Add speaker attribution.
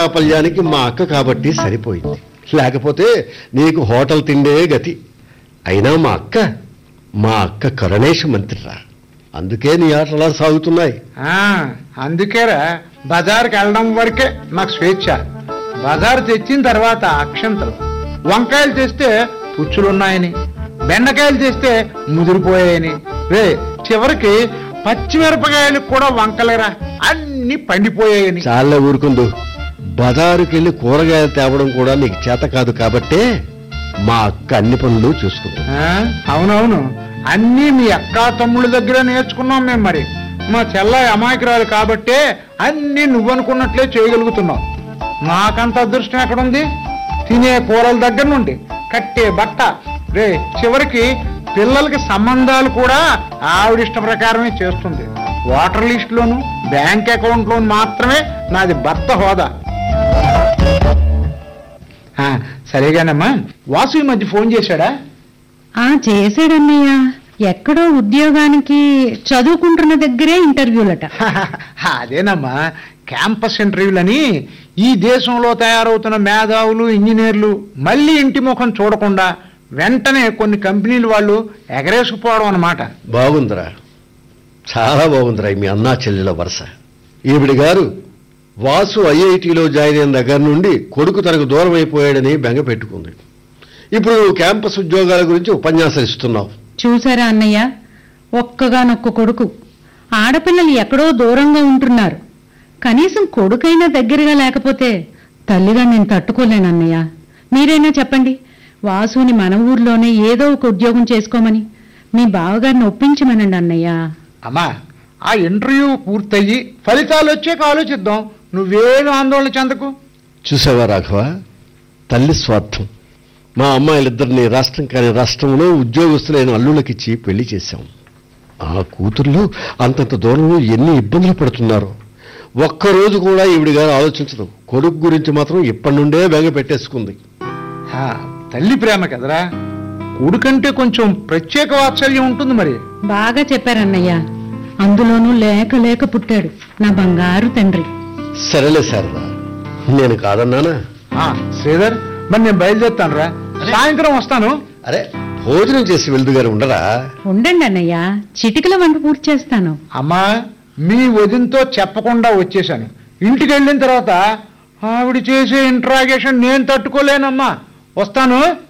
Speaker 1: సాపల్యానికి మా అక్క కాబట్టి సరిపోయింది లేకపోతే నీకు హోటల్ తిండే గతి అయినా మా అక్క మా అక్క కరుణేశ మంత్రిరా అందుకే నీ ఆటలా సాగుతున్నాయి
Speaker 2: ఆ, అందుకేరా బజార్కి వెళ్ళడం వరకే నాకు స్వేచ్ఛ బజారు తెచ్చిన తర్వాత అక్షంతలు వంకాయలు తెస్తే పుచ్చులున్నాయని బెండకాయలు తెస్తే ముదిరిపోయాయని రే చివరికి పచ్చిమిరపకాయలు కూడా వంకలేరా అన్ని పండిపోయాయని
Speaker 1: చాలా ఊరుకుందు బజారుకి వెళ్ళి కూరగాయలు తేవడం కూడా నీకు చేత కాదు కాబట్టే మా అక్క అన్ని పనులు చూసుకుంటుంది
Speaker 2: ఆ, అవునవును అన్నీ మీ అక్క తమ్ముళ్ళ దగ్గర నేర్చుకున్నాం మేము మరి మా చెల్ల అమాయకురాలు కాబట్టే అన్నీ నువ్వనుకున్నట్లే చేయగలుగుతున్నావు నాకంత అదృష్టం ఎక్కడుంది తినే కూరల దగ్గర నుండి కట్టే బట్ట రే చివరికి పిల్లలకి సంబంధాలు కూడా ఆవిడ ఇష్ట ప్రకారమే చేస్తుంది వాటర్ లిస్టులోను బ్యాంక్ అకౌంట్లోను మాత్రమే నాది భర్త హోదా ఆ, సరేగానమ్మా వాసు ఈ మధ్య ఫోన్ చేశాడా
Speaker 3: ఆ చేశాడన్నయ్య ఎక్కడో ఉద్యోగానికి చదువుకుంటున్న దగ్గరే ఇంటర్వ్యూలట
Speaker 2: అదేనమ్మా క్యాంపస్ ఇంటర్వ్యూలని ఈ దేశంలో తయారవుతున్న మేధావులు ఇంజనీర్లు మళ్ళీ ఇంటి ముఖం చూడకుండా వెంటనే కొన్ని కంపెనీలు వాళ్ళు ఎగరేసుకుపోవడం అన్నమాట
Speaker 1: బాగుందిరా చాలా బాగుందిరా మీ అన్నా చెల్లెల వరుస ఈవిడి గారు వాసు ఐఐటిలో జాయిన్ అయిన దగ్గర నుండి కొడుకు తనకు దూరం అయిపోయాడని బెంగ పెట్టుకుంది ఇప్పుడు నువ్వు క్యాంపస్ ఉద్యోగాల గురించి ఉపన్యాసాలు ఇస్తున్నావు
Speaker 3: చూసారా అన్నయ్య ఒక్కగానొక్క కొడుకు ఆడపిల్లలు ఎక్కడో దూరంగా ఉంటున్నారు కనీసం కొడుకైనా దగ్గరగా లేకపోతే తల్లిగా నేను తట్టుకోలేను అన్నయ్య మీరైనా చెప్పండి వాసుని మన ఊర్లోనే ఏదో ఒక ఉద్యోగం చేసుకోమని మీ బావగారిని ఒప్పించమనండి అన్నయ్య
Speaker 2: అమ్మా ఆ ఇంటర్వ్యూ పూర్తయ్యి ఫలితాలు వచ్చాక ఆలోచిద్దాం నువ్వేం ఆందోళన చెందకు
Speaker 1: చూసావా రాఘవ తల్లి స్వార్థం మా అమ్మాయిలిద్దరిని రాష్ట్రం కాని రాష్ట్రంలో ఉద్యోగస్తులైన అల్లుళ్ళకిచ్చి పెళ్లి చేశాం ఆ కూతుర్లు అంతంత దూరంలో ఎన్ని ఇబ్బందులు పడుతున్నారు ఒక్కరోజు కూడా ఈవిడి గారు ఆలోచించదు కొడుకు గురించి మాత్రం ఇప్పటి నుండే బెంగ పెట్టేసుకుంది
Speaker 2: ఆ, తల్లి ప్రేమ కదరా కొడుకంటే కొంచెం ప్రత్యేక వాత్సల్యం ఉంటుంది మరి
Speaker 3: బాగా చెప్పారన్నయ్య అందులోనూ లేక లేక పుట్టాడు నా బంగారు తండ్రి
Speaker 1: సరేలే శారదా నేను కాదన్నానా
Speaker 2: ఆ, శ్రీధర్ మరి నేను బయలుదేరుతాను రా సాయంత్రం వస్తాను
Speaker 1: అరే భోజనం చేసి వెళ్దు గారు ఉండరా
Speaker 3: ఉండండి అన్నయ్య చిటికల వంట పూర్తి చేస్తాను
Speaker 2: అమ్మా మీ వదినతో చెప్పకుండా వచ్చేసాను ఇంటికి వెళ్ళిన తర్వాత ఆవిడ చేసే ఇంట్రాగేషన్ నేను తట్టుకోలేనమ్మా వస్తాను